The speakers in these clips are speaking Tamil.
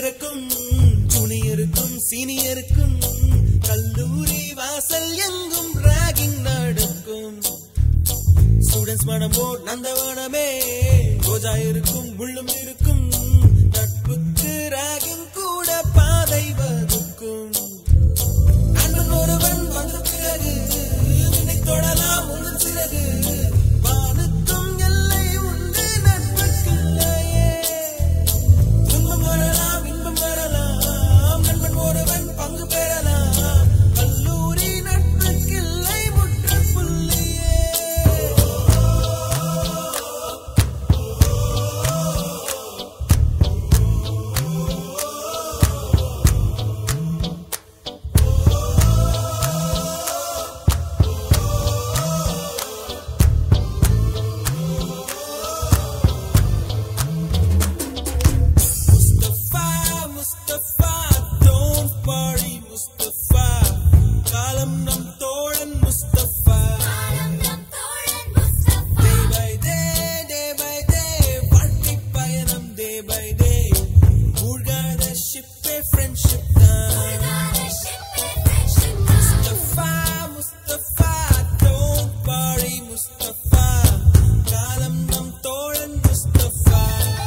பிறக்கும் ஜூனியருக்கும் சீனியருக்கும் கல்லூரி வாசல் எங்கும் ராகிங் நடக்கும் ஸ்டூடெண்ட்ஸ் மனமோ நந்தவனமே ரோஜா இருக்கும் முள்ளும் இருக்கும் நட்புக்கு ராகிங் கூட பாதை வகுக்கும் நண்பன் ஒருவன் வந்த பிறகு உன்னை தொடலாம் உங்கள் சிறகு வானுக்கும் எல்லை உண்டு நட்புக்கில்லையே துன்பம் வரலாம் இன்பம் வரலாம் நண்பன் ஒருவன் பங்கு பெறலாம் கல்லூரி நட்புக்கில்லை முற்றுப்புள்ளியே Mustafa, Mustafa, don't worry, Mustafa. காலம் நம் தோழன் Mustafa. Day by day, day by day, வாழ்க்கை பயணம் day by day. மூழ்காத ship A friendship தான். Mustafa, Mustafa, don't worry, Mustafa. காலம் நம் தோழன் Mustafa.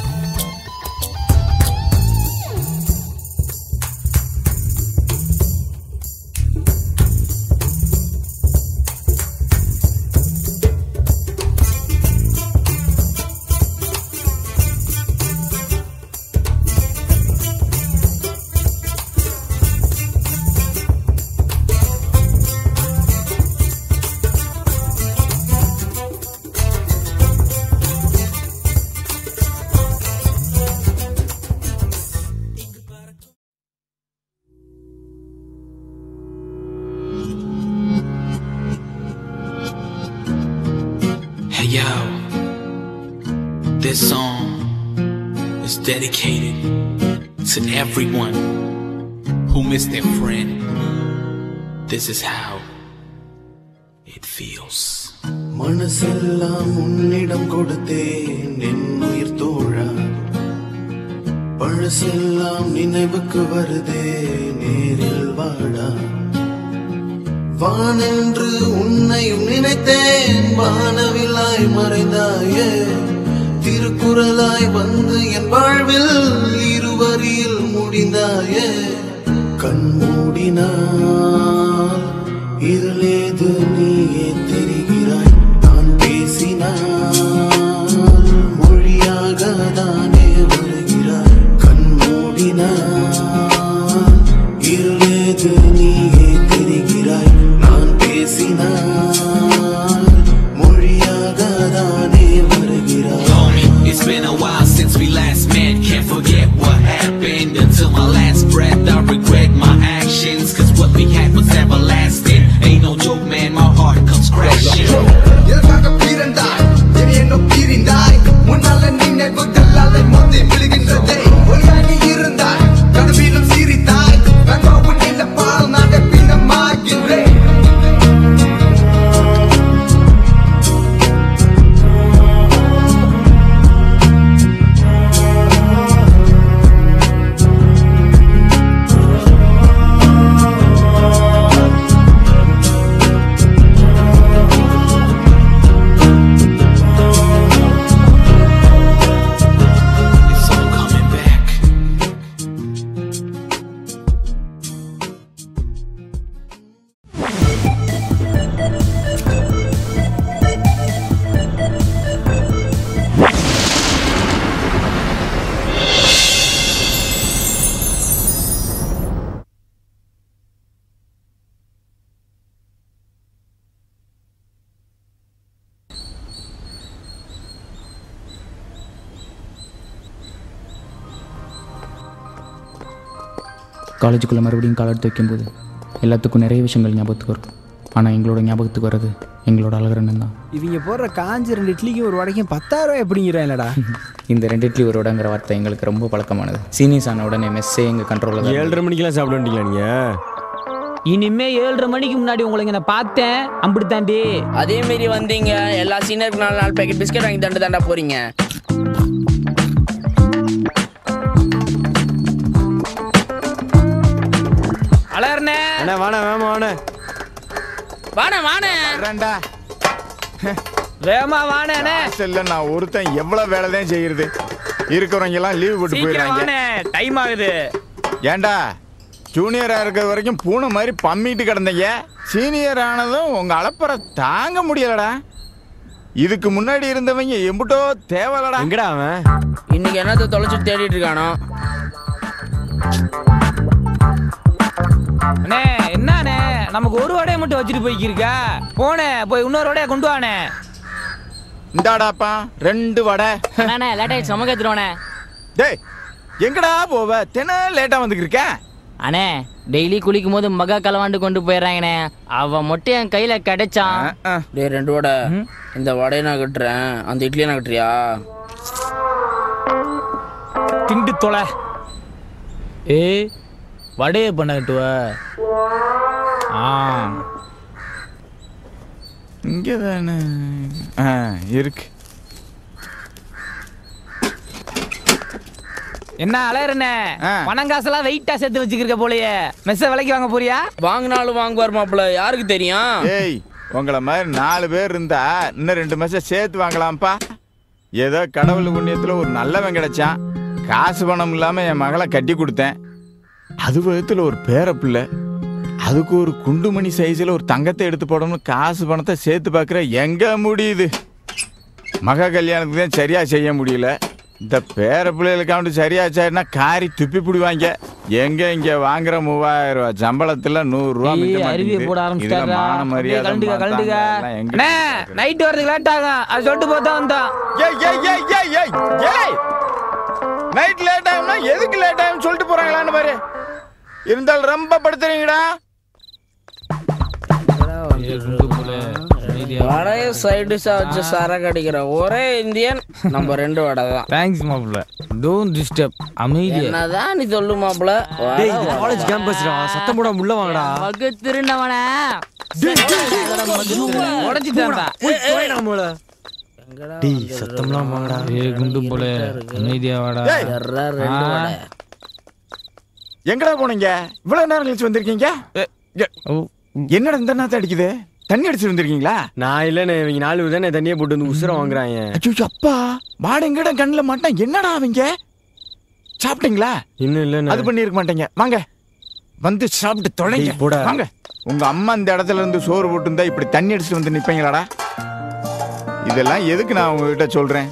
Hey yo, this song is dedicated to everyone who missed their friend. This is how it feels. மனசெல்லாம் உன்னிடம் கொடுத்தேன் என் உயிர் தோழா பழசெல்லாம் நினைவுக்கு வருதே நேரில் வாடா வானென்று உன்னையும் நினைத்தேன் வானவிலாய் மறைந்தாயே திருக்குறளாய் வந்து என் வாழ்வில் இருவரில் முடிந்தாயே கண் மூடினால் இருளேது நீயே தெரிகிறாய் நான் பேசினால் மொழியாக தானே வருகிறாய் கண் மூடினால் இருளேது நீயே தெரிகிறாய் நான் பேசினால் மொழியாக தானே வருகிறாய் Homie, it's been a while since we last met. Can't forget what happened until my last breath. I regret my actions, cause what we had was everlasting. Ain't no joke, man, my heart comes crashing. எதற்காக பிறந்தாய் என் என்னும் பிரிந்தாய் முன்னால நினைவுகள் அலை மோதி விழுகின்றதே ஒளியாகி இருந்தாய் கனவிலும் சிரித்தாய் நான் உன் நினைப்பால் நான் பின்னமாகின்றேன் It's all coming back. காலேஜுக்குள்ளே மறுபடியும் கால் எடுத்து வைக்கும்போது எல்லாத்துக்கும் நிறைய விஷயங்கள் ஞாபகத்துக்கு வரும் ஆனால் எங்களோட ஞாபகத்துக்கு வர்றது எங்களோட அழகரண்ணன் தான் இவங்க போடுற காஞ்சி ரெண்டு இட்லிக்கும் ஒரு வடைக்கும் பத்தாயிரம் ரூபாய் எப்படிங்கிறாங்களடா இந்த ரெண்டு இட்லி ஒரு வடங்கிற வார்த்தை எங்களுக்கு ரொம்ப பழக்கமானது சீனியர்ஸ் ஆன உடனே மெஸ்ஸே எங்கள் கண்ட்ரோலில் தான் ஏழரை மணிக்கெல்லாம் சாப்பிட வேண்டிங்களா நீங்க இனிமே ஏழரை மணிக்கு முன்னாடி உங்களை இங்க நான் பார்த்தேன் அம்பிடுத்தாண்டி அதே மாரி வந்தீங்க எல்லா சீனியருக்கு நாலு நாலு பேக்கெட் பிஸ்கட் வாங்கி தண்டு தாண்டா போறீங்க அலர்னே அண்ணா வாண்ணே வேமா வாண்ணே வாணே வாணே ரெண்டா வேகமா வாணே செல்ல நான் ஒருத்தன் எவ்வளவு வேலை தான் செய்யறது இருக்கிறவங்க எல்லாம் லீவ் போட்டு சீக்கிரம் போயிடுறாங்க வாணே டைம் ஆகுது ஏன்டா ஜூனியரா இருக்கிற வரைக்கும் பூனை மாதிரி பம்மிட்டு கிடந்தீங்க சீனியர் ஆனதும் உங்க அளப்பற தாங்க முடியலடா இதுக்கு முன்னாடி இருந்தவங்க எம்புட்டோ தேவலடா எங்கடா அவன் இன்னைக்கு என்னத்தை தொலைச்சு தேடிட்டு இருக்கானோ அண்ணே என்னண்ணே நமக்கு ஒரு வடையை மட்டும் வச்சுட்டு போய்க்கிருக்கா போனே போய் இன்னொரு வடையை கொண்டு வானே இந்தாடாப்பா ரெண்டு வடை அண்ணா லேட் ஆயிடுச்சு சமக்க எடுத்துருவானே டேய் எங்கடா போவ தின லேட்டா வந்துக்கிருக்க அண்ணே டெய்லி குளிக்கும் போது மகா கலவாண்டு கொண்டு போயிடுறாங்கண்ணே அவன் மட்டும் என் கையில கிடைச்சான் டேய் ரெண்டு வடை இந்த வடையை நான் கட்டுறேன் அந்த இட்லியை நான் கட்டுறியா திண்டு தொலை ஏய் வடையை பண்ண கட்டுவ ஆ இங்க தானே ஆ இருக்கு என்ன அலையறனே ஆ. பணம் காசெல்லாம் வெயிட்டா சேர்த்து வச்சுக்கிருக்க போலயே மெஸ்ஸ விலைக்கு வாங்க போறியா வாங்கினாலும் வாங்குவார் மாப்பிள்ள யாருக்கு தெரியும் ஏய் உங்கள மாதிரி நாலு பேர் இருந்தா இன்னும் ரெண்டு மாசம் சேர்த்து வாங்கலாம்ப்பா ஏதோ கடவுள் புண்ணியத்துல ஒரு நல்லவன் கிடைச்சான் காசு பணம் இல்லாம என் மகளை கட்டி கொடுத்தேன் அது விதத்துல ஒரு பேர பிள்ளை அதுக்கு ஒரு குண்டுமணி சைஸ்ல ஒரு தங்கத்தை எடுத்து போடணும்னு காசு பணத்தை சேர்த்து பார்க்குற எங்க முடியுது மக கல்யாணத்துக்கு தான் சரியா செய்ய முடியல இந்த பேர பிள்ளைகளுக்காண்டு சரியாச்சாருன்னா காரி துப்பி பிடிவாங்க எங்க இங்க வாங்குற மூவாயிரம் ரூபாய் சம்பளத்துல நூறு ரூபா ஏய், அருவியை போட ஆரம்பிச்சிட்டாரா அப்படியே கலண்டுக்க கலண்டுக்க அண்ணே நைட் வரதுக்கு லேட் ஆகும் அது சொல்லிட்டு போதான் வந்தோம் ஏய் ஏய் ஏய் ஏய் ஏய் ஏய் நைட் லேட் ஆகும்னா எதுக்கு லேட் ஆகும் சொல்லிட்டு போறாங்களான்னு பாரு இருந்தாலும் ரொம்ப படுத்துறீங்கடா வடைய சைடு வச்சு சரக்கு அடிக்கிற ஒரே இந்தியன் நம்ம ரெண்டு வடை தான் தேங்க்ஸ் மாப்பிள்ள டோன்ட் டிஸ்டர்ப் அமைதியா என்னதான் நீ சொல்லு மாப்பிள்ள டேய் இது காலேஜ் கேம்பஸ்டா சத்தம் போடாம உள்ள வாங்கடா மகு திருநவன உடைச்சிட்டான்டா நம்மள டேய் சத்தம்லாம் வாங்கடா ஏய் குண்டு போல அமைதியா வாடா ஏய் ரெண்டு ஆ. வடை எங்கடா போனீங்க இவ்வளவு நேரம் கழிச்சு வந்திருக்கீங்க ஏ, ஏ, ஓ, என்னடா இந்த நேரத்தை அடிக்குது தண்ணி அடிச்சு வந்திருக்கீங்களா நான் இல்லைண்ணே இவங்க நாலு பேர் தானே தண்ணியை போட்டு வந்து உசுர வாங்குறாங்க ஐயோ அப்பா வாடங்கட கண்ணில் மாட்டான் என்னடா அவங்க சாப்பிட்டீங்களா இன்னும் இல்லைண்ணே அது பண்ணிருக்க மாட்டீங்க வாங்க வந்து சாப்பிட்டு தொலைங்க டேய், போடா. வாங்க உங்க அம்மா இந்த இடத்துல இருந்து சோறு போட்டு இருந்தா இப்படி தண்ணி அடிச்சுட்டு வந்து நிப்பீங்களாடா இதெல்லாம் எதுக்கு நான் உங்ககிட்ட சொல்றேன்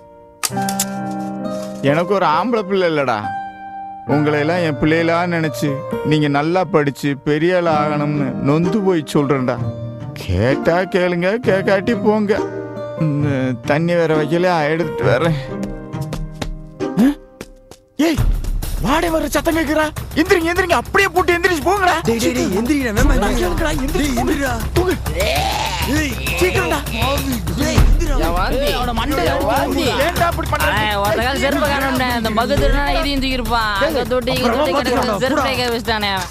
எனக்கு ஒரு ஆம்பளை பிள்ளை இல்லடா உங்களை எல்லாம் என் பிள்ளைகளா நினைச்சு நீங்க நல்லா படிச்சு பெரிய ஆள் ஆகணும்னு நொந்து போய் சொல்றேன்டா கேட்டா கேளுங்க கேட்காட்டி போங்க இந்த தண்ணி வேற வைக்கல எடுத்துட்டு வரேன் ஆ? ஏய் வாடை வர சத்தம் கேக்குறா எந்திரிங்க எந்திரிங்க அப்படியே போட்டு எந்திரிச்சு போங்கடா டேய் டேய் டேய் எந்திரிடா வேமா கேளுங்கடா, எந்திரிச்சு போங்க. தூங்கு. ஏய், சீக்கிரம்டா அவன மண்டை வாந்தி ஏன்டா அப்படி பண்ற? ஒரு கால செருப்பு காணோம்னே இந்த மகு திருநா இதையும் தூக்கிருப்பான் அங்க தொட்டி இங்க தொட்டி கிடக்குது செருப்பு கை வச்சுட்டானே அவன்.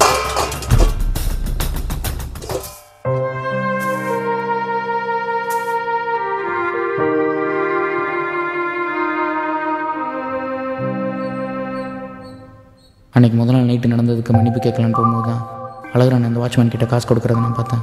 அன்னைக்கு முதல் நாள் நைட்டு நடந்ததுக்கு மன்னிப்பு கேட்கலான்னு போகும்போது தான் அழகுறான் அந்த வாட்ச்மேன் கிட்ட காசு கொடுக்கறத நான் பார்த்தேன்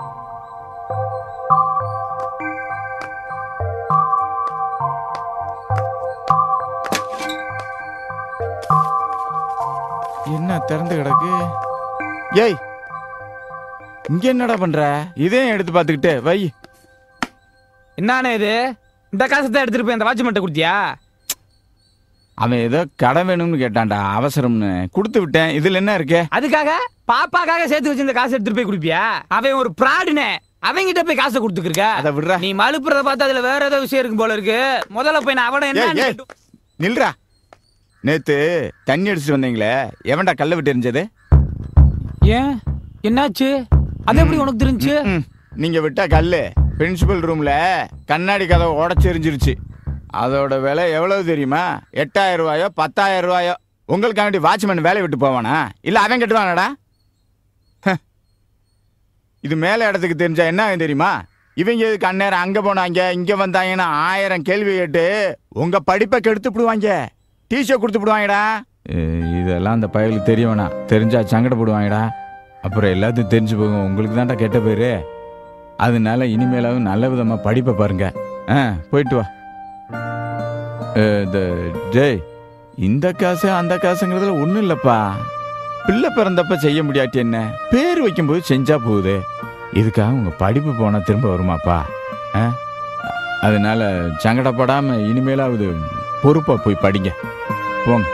என்ன திறந்து கிடக்கு ஏய் இங்க என்னடா பண்ற இதையும் எடுத்து பார்த்துக்கிட்டு வை என்னண்ணே இது இந்த காசை தான் எடுத்துட்டு போய் அந்த வாட்ச்மேன்ட்ட கொடுத்தியா அவன் ஏதோ கடை வேணும்னு கேட்டான்டா அவசரம்னு கொடுத்து விட்டேன் இதுல என்ன இருக்கு அதுக்காக பாப்பாக்காக சேர்த்து வச்சு இந்த காசை எடுத்துட்டு போய் கொடுப்பியா அவன் ஒரு பிராடுனே அவங்கிட்ட போய் காசை கொடுத்துக்கிருக்க அதை விடுறா நீ மலுப்புறத பார்த்தா அதுல வேற ஏதோ விஷயம் இருக்கும் போல இருக்கு முதல்ல போய் நான் அவன ஏய், என்ன ஏய், நில்றா நேத்து தண்ணி அடிச்சுட்டு வந்தீங்களே எவன்டா கல்ல விட்டு எரிஞ்சது ஏன் என்னாச்சு அது எப்படி உனக்கு தெரிஞ்சு ம், நீங்க விட்ட கல்லு பிரின்சிபல் ரூம்ல கண்ணாடி கதவை உடச்சு எரிஞ்சிருச்சு அதோட விலை எவ்வளவு தெரியுமா எட்டாயிரம் ரூபாயோ பத்தாயிரம் ரூபாயோ உங்களுக்காண்டி வாட்ச்மேன் வேலையை விட்டு போவானா இல்ல அவன் கட்டுவானடா ஹ. இது மேல இடத்துக்கு தெரிஞ்சா என்ன ஆகும் தெரியுமா இவங்க எதுக்கு அந்நேரம் அங்க போனாங்க இங்க வந்தாங்கன்னா ஆயிரம் கேள்வி கேட்டு உங்க படிப்பை கெடுத்து விடுவாங்க டிஷர்ட் கொடுத்து விடுவாங்கடா இதெல்லாம் அந்த பயலுக்கு தெரிய வேணாம் தெரிஞ்சா சங்கடப்படுவாங்கடா அப்புறம் எல்லாத்தையும் தெரிஞ்சு போகும் உங்களுக்கு தான்டா கெட்ட பேரு அதனால இனிமேலாவது நல்ல விதமாக படிப்பை பாருங்க ஆ போயிட்டு வா அஹ், இந்த டேய் இந்த காசு அந்த காசுங்கிறதுல ஒன்றும் இல்லைப்பா பிள்ளை பிறந்தப்ப செய்ய முடியாட்டி என்ன பேர் வைக்கும்போது செஞ்சா போகுது இதுக்காக உங்கள் படிப்பு போனால் திரும்ப வருமாப்பா ஆ அதனால சங்கடப்படாம இனிமேலாவது பொறுப்பா போய் படிங்க போங்க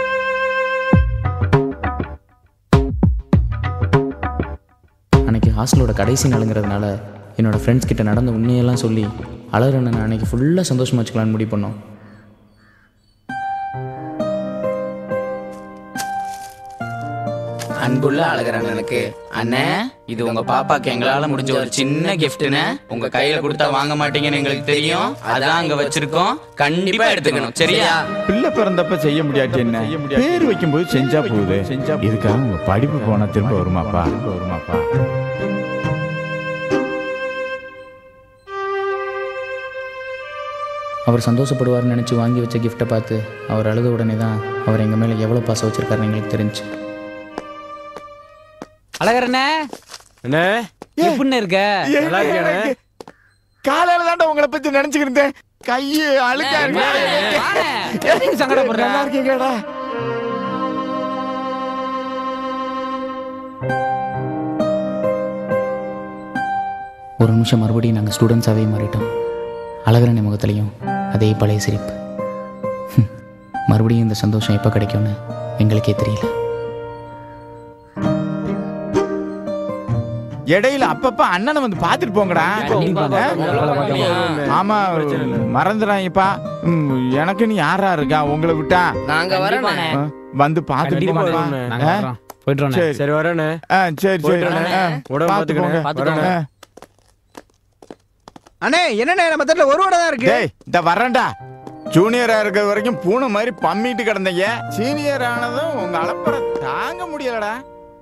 அன்னைக்கு ஹாஸ்டலோட கடைசி நாளுங்கிறதுனால என்னோட ஃப்ரெண்ட்ஸ் கிட்ட நடந்த உண்மையெல்லாம் சொல்லி அழகிறண்ணன் அன்னைக்கு ஃபுல்லாக சந்தோஷமா வச்சுக்கலான்னு முடிவு பண்ணோம் அன்புள்ள அழகரண்ணனுக்கு அண்ணே இது உங்க பாப்பாக்கு எங்களால முடிஞ்ச ஒரு சின்ன கிஃப்ட்னு உங்க கையில கொடுத்தா வாங்க மாட்டீங்கன்னு எங்களுக்கு தெரியும் அதான் அங்க வச்சிருக்கோம் கண்டிப்பா எடுத்துக்கணும் சரியா பிள்ளை பிறந்தப்ப செய்ய முடியாட்டி என்ன பேர் வைக்கும்போது செஞ்சா போகுது செஞ்சா இதுக்காக உங்க படிப்பு போனா திரும்ப வருமாப்பா திரும்ப வருமாப்பா அவர் சந்தோஷப்படுவார்னு நினச்சி வாங்கி வச்ச கிஃப்ட்டை பார்த்து அவர் அழுத உடனே தான் அவர் எங்கள் மேலே எவ்வளோ பாசம் வச்சிருக்காருன்னு எங்களுக்கு தெரிஞ்சு அழகரண்ணே அண்ணே எப்படின்னு இருக்க நல்லா இருக்கேண்ணே காலையில தாண்டா உங்களை பத்தி நினைச்சுக்கிருந்தேன் கையு அழுக்கா இருக்கு. எதுக்கு சங்கடப்படுற? நல்லா இருக்கீங்கடா ஒரு நிமிஷம் மறுபடியும் நாங்கள் ஸ்டூடெண்ட்ஸாகவே மாறிட்டோம் அழகரணி முகத்துலையும் அதே பழைய சிரிப்பு ஹம், மறுபடியும் இந்த சந்தோஷம் எப்போ கிடைக்கும்னு எங்களுக்கே தெரியல இடையில அப்பப்ப அண்ணனை வந்து பாத்துட்டு போங்கடா ஆ? ஆமா மறந்துடாங்கப்பா ம், எனக்குன்னு யாரா இருக்கா உங்களை விட்டா நாங்க வரோம் ஆ, வந்து பாத்துட்டு கண்டிப்பா போங்கப்பா. வருவோண்ணே. நாங்க ஆ? வர்றோம். போயிட்டு வரோண்ணே. சரி சரி வரேண்ணே ஆ, சரி சரி போயிட்டு வரேண்ணே. ஆ, உடம்பு பார்த்து போங்க. பார்த்துக்கண்ணே. ஆ. அண்ணே என்னண்ணே நம்ம தட்டுல ஒரு வடை தான் இருக்கு டேய் இந்த வரேன்டா ஜூனியரா இருக்கிற வரைக்கும் பூனை மாதிரி பம்மிட்டு கிடந்தீங்க சீனியர் ஆனதும் உங்க அளப்பற தாங்க முடியலடா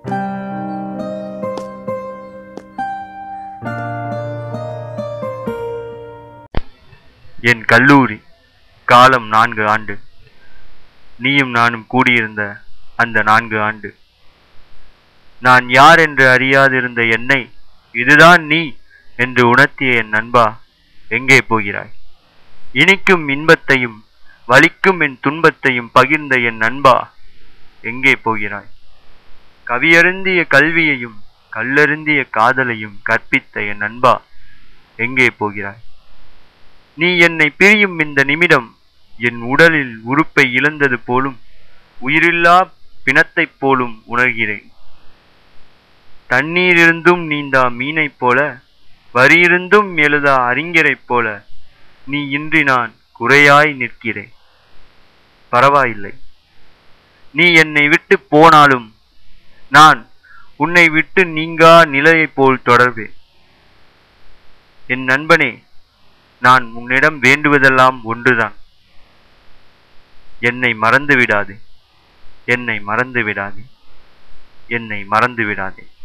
என் கல்லூரி காலம் நான்கு ஆண்டு நீயும் நானும் கூடியிருந்த அந்த நான்கு ஆண்டு நான் யார் என்று அறியாதிருந்த என்னை இதுதான் நீ என்று உணர்த்திய என் நண்பா எங்கே போகிறாய் இனிக்கும் இன்பத்தையும் வலிக்கும் என் துன்பத்தையும் பகிர்ந்த என் நண்பா எங்கே போகிறாய் கவியருந்திய கல்வியையும் கல்லருந்திய காதலையும் கற்பித்த என் நண்பா எங்கே போகிறாய் நீ என்னை பிரியும் இந்த நிமிடம் என் உடலில் உறுப்பை இழந்தது போலும் உயிரில்லா பிணத்தைப் போலும் உணர்கிறேன் தண்ணீரிருந்தும் நீந்தா மீனைப் போல வரியிருந்தும் எழுதா அறிஞரைப் போல நீ இன்றி நான் குறையாய் நிற்கிறேன் பரவாயில்லை நீ என்னை விட்டு போனாலும் நான் உன்னை விட்டு நீங்கா நிலையைப் போல் தொடர்வேன் என் நண்பனே நான் உன்னிடம் வேண்டுவதெல்லாம் ஒன்றுதான் என்னை மறந்து விடாதே என்னை மறந்து விடாதே என்னை மறந்து விடாதே